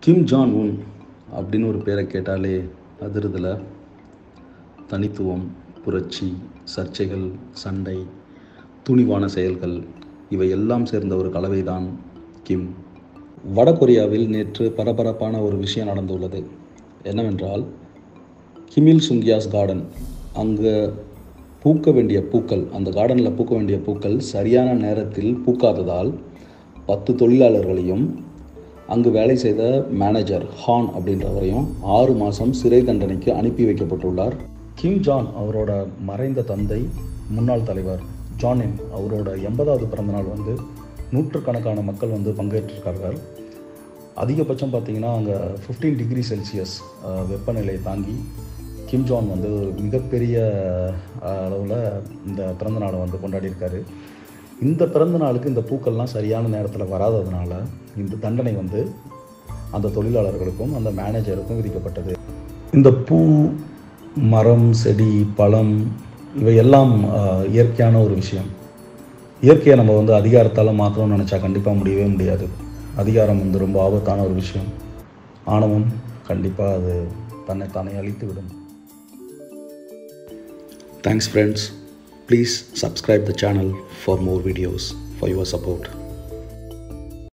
கிம் John உன் அப்படின்னு ஒரு பேரை கேட்டாலே அதிருதில் தனித்துவம் புரட்சி சர்ச்சைகள் சண்டை துணிவான செயல்கள் இவை எல்லாம் சேர்ந்த ஒரு கலவைதான் கிம் வடகொரியாவில் நேற்று பரபரப்பான ஒரு விஷயம் நடந்துள்ளது என்னவென்றால் கிமில் சுங்கியாஸ் கார்டன் அங்கே பூக்க வேண்டிய பூக்கள் அந்த கார்டனில் பூக்க வேண்டிய பூக்கள் சரியான நேரத்தில் பூக்காததால் பத்து தொழிலாளர்களையும் அங்கு வேலை செய்த மேனேஜர் ஹான் அப்படின்றவரையும் ஆறு மாதம் சிறை தண்டனைக்கு அனுப்பி வைக்கப்பட்டுள்ளார் கிம் ஜான் அவரோட மறைந்த தந்தை முன்னாள் தலைவர் ஜானின் அவரோட எண்பதாவது பிறந்தநாள் வந்து நூற்றுக்கணக்கான மக்கள் வந்து பங்கேற்றிருக்கார்கள் அதிகபட்சம் பார்த்தீங்கன்னா அங்கே ஃபிஃப்டீன் டிகிரி செல்சியஸ் வெப்பநிலை தாங்கி கிம் ஜான் வந்து ஒரு மிகப்பெரிய அளவில் இந்த பிறந்த நாளை வந்து கொண்டாடியிருக்காரு இந்த பிறந்த நாளுக்கு இந்த பூக்கள்லாம் சரியான நேரத்தில் வராததுனால இந்த தண்டனை வந்து அந்த தொழிலாளர்களுக்கும் அந்த மேனேஜருக்கும் விதிக்கப்பட்டது இந்த பூ மரம் செடி பழம் இவையெல்லாம் ஆஹ், இயற்கையான ஒரு விஷயம் இயற்கையை நம்ம வந்து அதிகாரத்தால் மாற்றணும்னு நினச்சா கண்டிப்பாக முடியவே முடியாது அதிகாரம் வந்து ரொம்ப ஆபத்தான ஒரு விஷயம் ஆணவம் கண்டிப்பாக அது தன்னை தானே அழித்து விடும் thanks friends please subscribe the channel for more videos for your support